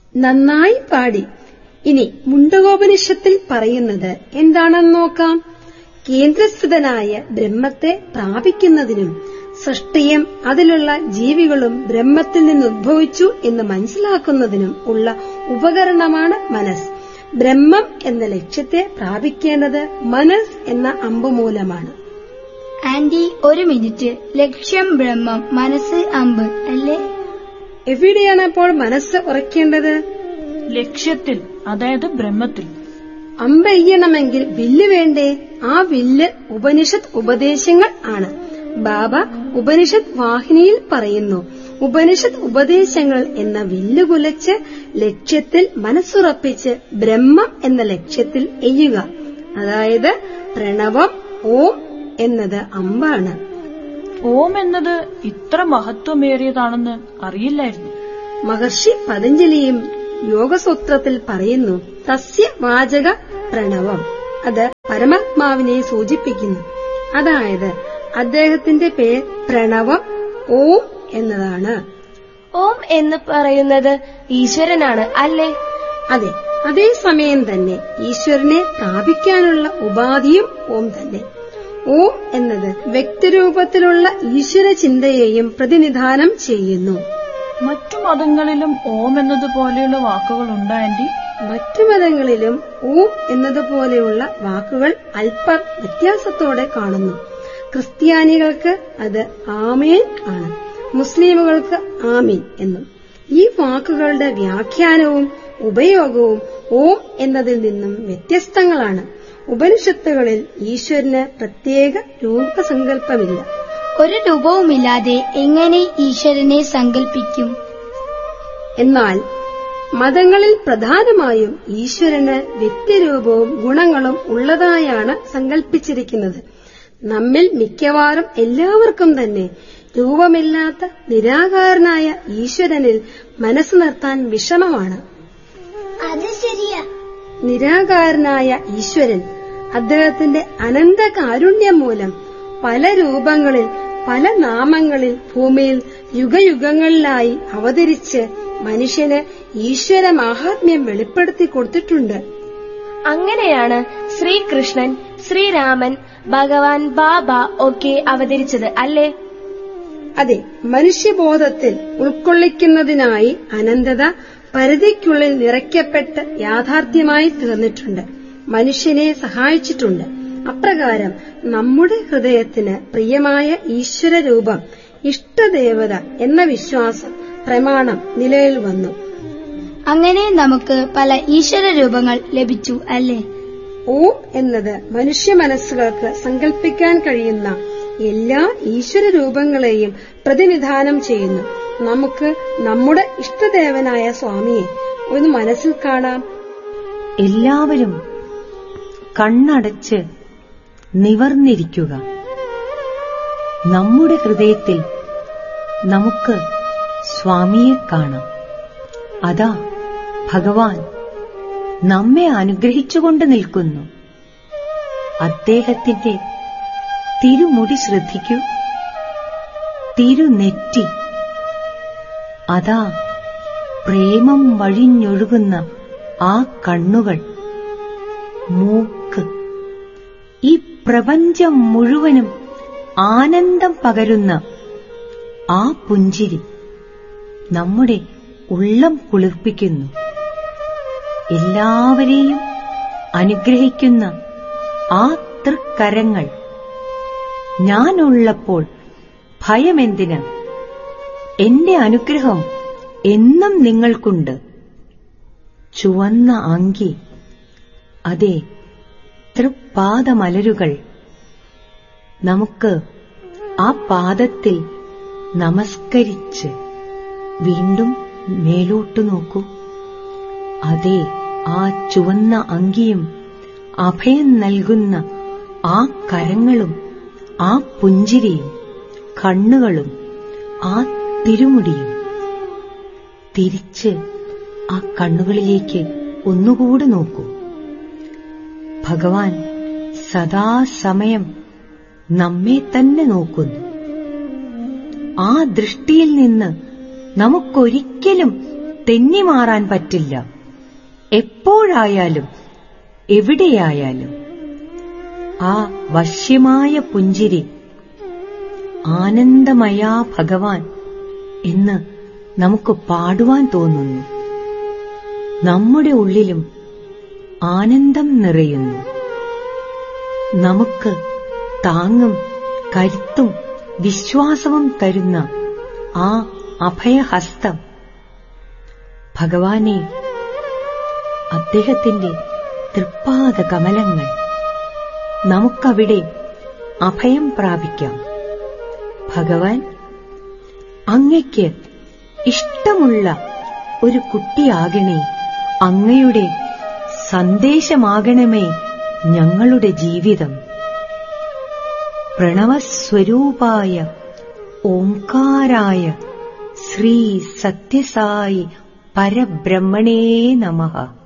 നന്നായി പാടി ഇനി മുണ്ടകോപനിഷത്തിൽ പറയുന്നത് എന്താണെന്ന് നോക്കാം കേന്ദ്രസ്ഥിതനായ ബ്രഹ്മത്തെ പ്രാപിക്കുന്നതിനും സൃഷ്ടിയും അതിലുള്ള ജീവികളും ബ്രഹ്മത്തിൽ നിന്ന് ഉദ്ഭവിച്ചു എന്ന് മനസ്സിലാക്കുന്നതിനും ഉള്ള ഉപകരണമാണ് മനസ്സ് ബ്രഹ്മം എന്ന ലക്ഷ്യത്തെ പ്രാപിക്കേണ്ടത് മനസ്സ് എന്ന അമ്പുമൂലമാണ് ആന്റി ഒരു മിനിറ്റ് ലക്ഷ്യം ബ്രഹ്മം മനസ്സ് അമ്പ് അല്ലേ എവിടെയാണ് അപ്പോൾ മനസ്സ് ഉറയ്ക്കേണ്ടത് ലക്ഷ്യത്തിൽ അതായത് ബ്രഹ്മത്തിൽ അമ്പെയ്യണമെങ്കിൽ വില്ല് വേണ്ടേ ആ വില്ല് ഉപനിഷത്ത് ഉപദേശങ്ങൾ ആണ് ബാബ ഉപനിഷത്ത് വാഹിനിയിൽ പറയുന്നു ഉപനിഷത്ത് ഉപദേശങ്ങൾ എന്ന വില്ല് കുലച്ച് ലക്ഷ്യത്തിൽ മനസ്സുറപ്പിച്ച് ബ്രഹ്മം എന്ന ലക്ഷ്യത്തിൽ എയ്യുക അതായത് പ്രണവം ഓം എന്നത് അമ്പാണ് ഓം എന്നത് ഇത്ര മഹത്വമേറിയതാണെന്ന് അറിയില്ലായിരുന്നു മഹർഷി പതഞ്ജലിയും യോഗസൂത്രത്തിൽ പറയുന്നു തസ്യ വാചക പ്രണവം അത് പരമാത്മാവിനെ സൂചിപ്പിക്കുന്നു അതായത് അദ്ദേഹത്തിന്റെ പേർ പ്രണവം ഓം എന്നതാണ് ഓം എന്ന് പറയുന്നത് ഈശ്വരനാണ് അല്ലേ അതെ അതേസമയം തന്നെ ഈശ്വരനെ പ്രാപിക്കാനുള്ള ഉപാധിയും ഓം തന്നെ ഓം എന്നത് വ്യക്തിരൂപത്തിലുള്ള ഈശ്വര ചിന്തയെയും പ്രതിനിധാനം ചെയ്യുന്നു മറ്റു മതങ്ങളിലും ഓം എന്നതുപോലെയുള്ള വാക്കുകൾ ഉണ്ടോ ആന്റി മറ്റു മതങ്ങളിലും ഓം എന്നതുപോലെയുള്ള വാക്കുകൾ അല്പ വ്യത്യാസത്തോടെ കാണുന്നു ക്രിസ്ത്യാനികൾക്ക് അത് ആമേൻ ആണ് മുസ്ലിമുകൾക്ക് ആമീൻ എന്നും ഈ വാക്കുകളുടെ വ്യാഖ്യാനവും ഉപയോഗവും ഓം എന്നതിൽ നിന്നും വ്യത്യസ്തങ്ങളാണ് ഉപനിഷത്തുകളിൽ ഈശ്വരന് പ്രത്യേക രൂപസങ്കല്പമില്ല ഒരു രൂപവുമില്ലാതെ എങ്ങനെ ഈശ്വരനെ സങ്കല്പിക്കും എന്നാൽ മതങ്ങളിൽ പ്രധാനമായും ഈശ്വരന് വ്യക്തിരൂപവും ഗുണങ്ങളും ഉള്ളതായാണ് സങ്കല്പിച്ചിരിക്കുന്നത് നമ്മിൽ മിക്കവാറും എല്ലാവർക്കും തന്നെ രൂപമില്ലാത്ത നിരാകാരനായ ഈശ്വരനിൽ മനസ്സ് നിർത്താൻ വിഷമമാണ് അത് ശരിയാ നിരാകാരനായ ഈശ്വരൻ അദ്ദേഹത്തിന്റെ അനന്ത കാരുണ്യം മൂലം പല രൂപങ്ങളിൽ പല നാമങ്ങളിൽ ഭൂമിയിൽ യുഗയുഗങ്ങളിലായി അവതരിച്ച് മനുഷ്യന് ഈശ്വര മാഹാത്മ്യം വെളിപ്പെടുത്തി കൊടുത്തിട്ടുണ്ട് അങ്ങനെയാണ് ശ്രീകൃഷ്ണൻ ശ്രീരാമൻ ഭഗവാൻ ബാബ ഒക്കെ അവതരിച്ചത് അല്ലേ അതെ മനുഷ്യബോധത്തിൽ ഉൾക്കൊള്ളിക്കുന്നതിനായി അനന്തത പരിധിക്കുള്ളിൽ നിറയ്ക്കപ്പെട്ട് യാഥാർത്ഥ്യമായി തീർന്നിട്ടുണ്ട് മനുഷ്യനെ സഹായിച്ചിട്ടുണ്ട് അപ്രകാരം നമ്മുടെ ഹൃദയത്തിന് പ്രിയമായ ഈശ്വര രൂപം ഇഷ്ടദേവത എന്ന വിശ്വാസം പ്രമാണം നിലയിൽ വന്നു അങ്ങനെ നമുക്ക് പല ഈശ്വര രൂപങ്ങൾ ലഭിച്ചു അല്ലേ ഓം എന്നത് മനുഷ്യ മനസ്സുകൾക്ക് സങ്കല്പിക്കാൻ കഴിയുന്ന എല്ലാ ഈശ്വര രൂപങ്ങളെയും പ്രതിനിധാനം ചെയ്യുന്നു നമുക്ക് നമ്മുടെ ഇഷ്ടദേവനായ സ്വാമിയെ ഒന്ന് മനസ്സിൽ കാണാം എല്ലാവരും കണ്ണടച്ച് നിവർന്നിരിക്കുക നമ്മുടെ ഹൃദയത്തിൽ നമുക്ക് സ്വാമിയെ കാണാം അതാ ഭഗവാൻ നമ്മെ അനുഗ്രഹിച്ചുകൊണ്ട് നിൽക്കുന്നു അദ്ദേഹത്തിന്റെ തിരുമുടി ശ്രദ്ധിക്കൂ തിരുനെറ്റി അതാ പ്രേമം വഴിഞ്ഞൊഴുകുന്ന ആ കണ്ണുകൾ മൂക്ക് ഈ പ്രപഞ്ചം മുഴുവനും ആനന്ദം പകരുന്ന ആ പുഞ്ചിരി നമ്മുടെ ഉള്ളം കുളിർപ്പിക്കുന്നു എല്ലാവരെയും അനുഗ്രഹിക്കുന്ന ആ തൃക്കരങ്ങൾ ഞാനുള്ളപ്പോൾ ഭയമെന്തിന് എന്റെ അനുഗ്രഹം എന്നും നിങ്ങൾക്കുണ്ട് ചുവന്ന അങ്കി അതെ തൃപ്പാദമലരുകൾ നമുക്ക് ആ പാദത്തിൽ നമസ്കരിച്ച് വീണ്ടും മേലോട്ടു നോക്കൂ അതെ ആ ചുവന്ന അങ്കിയും അഭയം നൽകുന്ന ആ കരങ്ങളും ആ പുഞ്ചിരിയും കണ്ണുകളും ആ തിരുമുടിയും തിരിച്ച് ആ കണ്ണുകളിലേക്ക് ഒന്നുകൂടെ നോക്കൂ ഭഗവാൻ സദാസമയം നമ്മെ തന്നെ നോക്കുന്നു ആ ദൃഷ്ടിയിൽ നിന്ന് നമുക്കൊരിക്കലും തെന്നിമാറാൻ പറ്റില്ല എപ്പോഴായാലും എവിടെയായാലും ആ വശ്യമായ പുഞ്ചിരി ആനന്ദമയാ ഭഗവാൻ എന്ന് നമുക്ക് പാടുവാൻ തോന്നുന്നു നമ്മുടെ ഉള്ളിലും ആനന്ദം നിറയുന്നു നമുക്ക് താങ്ങും കരുത്തും വിശ്വാസവും തരുന്ന ആ അഭയഹസ്തം ഭഗവാനെ അദ്ദേഹത്തിന്റെ തൃപ്പാദ കമലങ്ങൾ നമുക്കവിടെ അഭയം പ്രാപിക്കാം ഭഗവാൻ അങ്ങയ്ക്ക് ഇഷ്ടമുള്ള ഒരു കുട്ടിയാകണേ അങ്ങയുടെ സന്ദേശമാകണമേ ഞങ്ങളുടെ ജീവിതം പ്രണവസ്വരൂപായ ഓംകാരായ ശ്രീ സത്യസായി പരബ്രഹ്മണേ നമഃ